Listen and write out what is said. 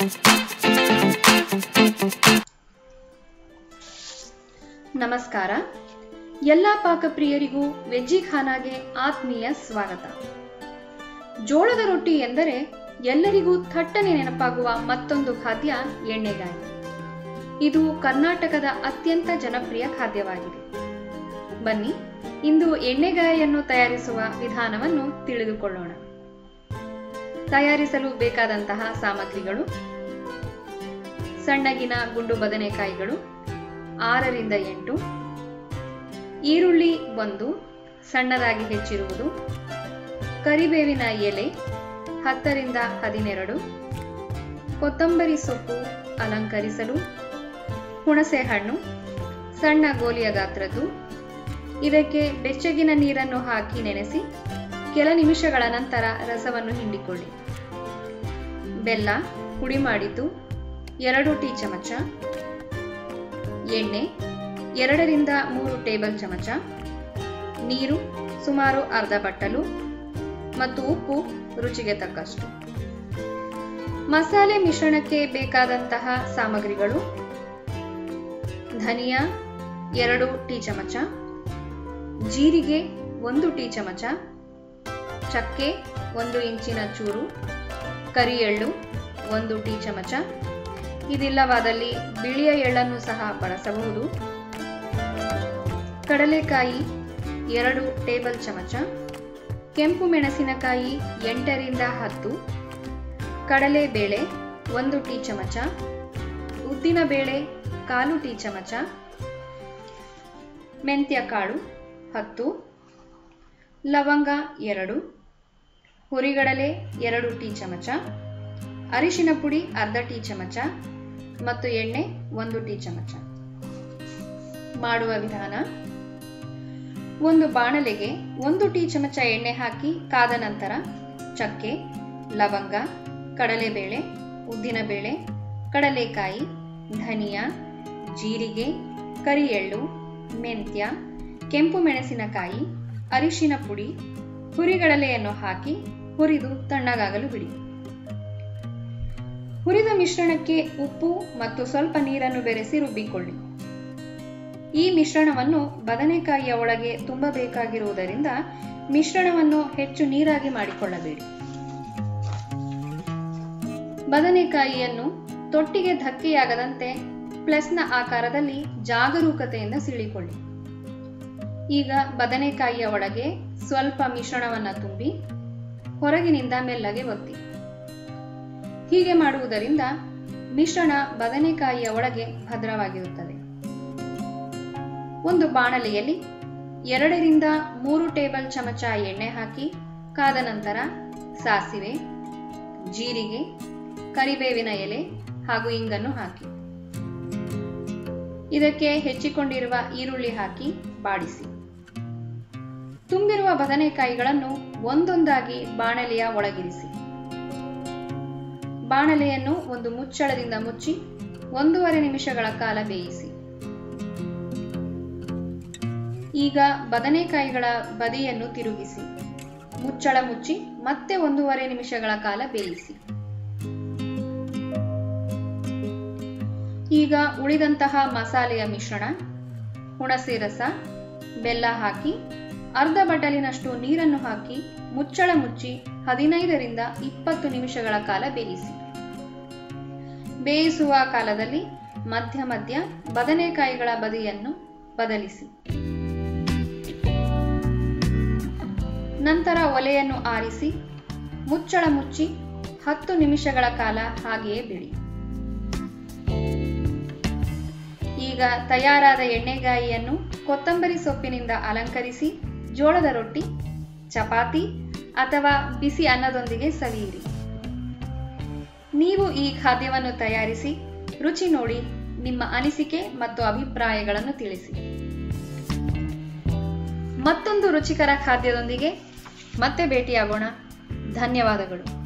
ನಮಸ್ಕಾರ ಎಲ್ಲ ಪಾಕಪ್ರಿಯರಿಗೂ ವೆಜ್ಜಿ ಖಾನಾಗೆ ಆತ್ಮೀಯ ಸ್ವಾಗತ ಜೋಳದ ರೊಟ್ಟಿ ಎಂದರೆ ಎಲ್ಲರಿಗೂ ಥಟ್ಟನೆ ನೆನಪಾಗುವ ಮತ್ತೊಂದು ಖಾದ್ಯ ಎಣ್ಣೆಗಾಯಿ ಇದು ಕರ್ನಾಟಕದ ಅತ್ಯಂತ ಜನಪ್ರಿಯ ಖಾದ್ಯವಾಗಿದೆ ಬನ್ನಿ ಇಂದು ಎಣ್ಣೆಗಾಯಿಯನ್ನು ತಯಾರಿಸುವ ವಿಧಾನವನ್ನು ತಿಳಿದುಕೊಳ್ಳೋಣ ತಯಾರಿಸಲು ಬೇಕಾದಂತಹ ಸಾಮಗ್ರಿಗಳು ಸಣ್ಣಗಿನ ಗುಂಡು ಬದನೆಕಾಯಿಗಳು ಆರರಿಂದ ಎಂಟು ಈರುಳ್ಳಿ ಒಂದು ಸಣ್ಣದಾಗಿ ಹೆಚ್ಚಿರುವುದು ಕರಿಬೇವಿನ ಎಲೆ ಹತ್ತರಿಂದ ಹದಿನೆರಡು ಕೊತ್ತಂಬರಿ ಸೊಪ್ಪು ಅಲಂಕರಿಸಲು ಹುಣಸೆ ಹಣ್ಣು ಸಣ್ಣ ಗೋಲಿಯ ಗಾತ್ರದ್ದು ಇದಕ್ಕೆ ಬೆಚ್ಚಗಿನ ನೀರನ್ನು ಹಾಕಿ ನೆನೆಸಿ ಕೆಲ ನಿಮಿಷಗಳ ನಂತರ ರಸವನ್ನು ಹಿಂಡಿಕೊಳ್ಳಿ ಬೆಲ್ಲ ಪುಡಿ ಮಾಡಿದ್ದು ಎರಡು ಟೀ ಚಮಚ ಎಣ್ಣೆ ಎರಡರಿಂದ ಮೂರು ಟೇಬಲ್ ಚಮಚ ನೀರು ಸುಮಾರು ಅರ್ಧ ಬಟ್ಟಲು ಮತ್ತು ಉಪ್ಪು ರುಚಿಗೆ ತಕ್ಕಷ್ಟು ಮಸಾಲೆ ಮಿಶ್ರಣಕ್ಕೆ ಬೇಕಾದಂತಹ ಸಾಮಗ್ರಿಗಳು ಧನಿಯಾ ಎರಡು ಟೀ ಚಮಚ ಜೀರಿಗೆ ಒಂದು ಟೀ ಚಮಚ ಚಕ್ಕೆ ಒಂದು ಇಂಚಿನ ಚೂರು ಕರಿ ಎಳ್ಳು ಒಂದು ಟೀ ಚಮಚ ಇದಿಲ್ಲವಾದಲ್ಲಿ ಬಿಳಿಯ ಎಳ್ಳನ್ನು ಸಹ ಬಳಸಬಹುದು ಕಡಲೆಕಾಯಿ ಎರಡು ಟೇಬಲ್ ಚಮಚ ಕೆಂಪು ಮೆಣಸಿನಕಾಯಿ ಎಂಟರಿಂದ ಹತ್ತು ಕಡಲೆಬೇಳೆ ಒಂದು ಟೀ ಚಮಚ ಉದ್ದಿನ ಬೇಳೆ ಕಾಲು ಟೀ ಚಮಚ ಮೆಂತ್ಯ ಕಾಳು ಹತ್ತು ಲವಂಗ ಎರಡು ಹುರಿಗಡಲೆ ಎರಡು ಟೀ ಚಮಚ ಅರಿಶಿನ ಪುಡಿ ಅರ್ಧ ಟೀ ಚಮಚ ಮತ್ತು ಎಣ್ಣೆ ಒಂದು ಟೀ ಚಮಚ ಮಾಡುವ ವಿಧಾನ ಒಂದು ಬಾಣಲೆಗೆ ಒಂದು ಟೀ ಚಮಚ ಎಣ್ಣೆ ಹಾಕಿ ಕಾದ ನಂತರ ಚಕ್ಕೆ ಲವಂಗ ಕಡಲೆಬೇಳೆ ಉದ್ದಿನಬೇಳೆ ಕಡಲೆಕಾಯಿ ಧನಿಯಾ ಜೀರಿಗೆ ಕರಿ ಎಳ್ಳು ಮೆಂತ್ಯ ಕೆಂಪು ಮೆಣಸಿನಕಾಯಿ ಅರಿಶಿನ ಪುಡಿ ಹುರಿಗಡಲೆಯನ್ನು ಹಾಕಿ ಹುರಿದು ತಣ್ಣಗಾಗಲು ಬಿಡಿ ಹುರಿದ ಮಿಶ್ರಣಕ್ಕೆ ಉಪ್ಪು ಮತ್ತು ಸ್ವಲ್ಪ ನೀರನ್ನು ಬೆರೆಸಿ ರುಬ್ಬಿಕೊಳ್ಳಿ ಈ ಮಿಶ್ರಣವನ್ನು ಬದನೆಕಾಯಿಯ ಒಳಗೆ ತುಂಬಬೇಕಾಗಿರುವುದರಿಂದ ಮಿಶ್ರಣವನ್ನು ಹೆಚ್ಚು ನೀರಾಗಿ ಮಾಡಿಕೊಳ್ಳಬೇಡಿ ಬದನೆಕಾಯಿಯನ್ನು ತೊಟ್ಟಿಗೆ ಧಕ್ಕೆಯಾಗದಂತೆ ಪ್ಲಸ್ನ ಆಕಾರದಲ್ಲಿ ಜಾಗರೂಕತೆಯಿಂದ ಸೀಳಿಕೊಳ್ಳಿ ಈಗ ಬದನೆಕಾಯಿಯ ಒಳಗೆ ಸ್ವಲ್ಪ ಮಿಶ್ರಣವನ್ನು ತುಂಬಿ ಹೊರಗಿನಿಂದ ಮೆಲ್ಲಗೆ ಒತ್ತಿ ಹೀಗೆ ಮಾಡುವುದರಿಂದ ಮಿಶ್ರಣ ಬದನೆಕಾಯಿಯ ಒಳಗೆ ಭದ್ರವಾಗಿರುತ್ತದೆ ಒಂದು ಬಾಣಲೆಯಲ್ಲಿ ಎರಡರಿಂದ ಮೂರು ಟೇಬಲ್ ಚಮಚ ಎಣ್ಣೆ ಹಾಕಿ ಕಾದ ನಂತರ ಸಾಸಿವೆ ಜೀರಿಗೆ ಕರಿಬೇವಿನ ಎಲೆ ಹಾಗೂ ಇಂಗನ್ನು ಹಾಕಿ ಇದಕ್ಕೆ ಹೆಚ್ಚಿಕೊಂಡಿರುವ ಈರುಳ್ಳಿ ಹಾಕಿ ಬಾಡಿಸಿ ತುಂಬಿರುವ ಬದನೆಕಾಯಿಗಳನ್ನು ಒಂದೊಂದಾಗಿ ಬಾಣಲೆಯ ಒಳಗಿರಿಸಿ ಬಾಣಲೆಯನ್ನು ಒಂದು ಮುಚ್ಚಳದಿಂದ ಮುಚ್ಚಿ ಒಂದೂವರೆ ನಿಮಿಷಗಳ ಕಾಲ ಬೇಯಿಸಿ ಈಗ ಬದನೆಕಾಯಿಗಳ ಬದಿಯನ್ನು ತಿರುಗಿಸಿ ಮುಚ್ಚಳ ಮುಚ್ಚಿ ಮತ್ತೆ ಒಂದೂವರೆ ನಿಮಿಷಗಳ ಕಾಲ ಬೇಯಿಸಿ ಈಗ ಉಳಿದಂತಹ ಮಸಾಲೆಯ ಮಿಶ್ರಣ ಹುಣಸೆ ರಸ ಬೆಲ್ಲ ಹಾಕಿ ಅರ್ಧ ಬಟ್ಟಲಿನಷ್ಟು ನೀರನ್ನು ಹಾಕಿ ಮುಚ್ಚಳ ಮುಚ್ಚಿ ಹದಿನೈದರಿಂದ ಇಪ್ಪತ್ತು ನಿಮಿಷಗಳ ಕಾಲ ಬೇಯಿಸಿ ಬೇಯಿಸುವ ಕಾಲದಲ್ಲಿ ಮಧ್ಯ ಮಧ್ಯ ಬದನೆಕಾಯಿಗಳ ಬದಿಯನ್ನು ಬದಲಿಸಿ ನಂತರ ಒಲೆಯನ್ನು ಆರಿಸಿ ಮುಚ್ಚಳ ಮುಚ್ಚಿ ಹತ್ತು ನಿಮಿಷಗಳ ಕಾಲ ಹಾಗೆಯೇ ಬಿಡಿ ಈಗ ತಯಾರಾದ ಎಣ್ಣೆಗಾಯಿಯನ್ನು ಕೊತ್ತಂಬರಿ ಸೊಪ್ಪಿನಿಂದ ಅಲಂಕರಿಸಿ ಜೋಳದ ರೊಟ್ಟಿ ಚಪಾತಿ ಅಥವಾ ಬಿಸಿ ಅನ್ನದೊಂದಿಗೆ ಸವಿಯಿರಿ ನೀವು ಈ ಖಾದ್ಯವನ್ನು ತಯಾರಿಸಿ ರುಚಿ ನೋಡಿ ನಿಮ್ಮ ಅನಿಸಿಕೆ ಮತ್ತು ಅಭಿಪ್ರಾಯಗಳನ್ನು ತಿಳಿಸಿ ಮತ್ತೊಂದು ರುಚಿಕರ ಖಾದ್ಯದೊಂದಿಗೆ ಮತ್ತೆ ಭೇಟಿಯಾಗೋಣ ಧನ್ಯವಾದಗಳು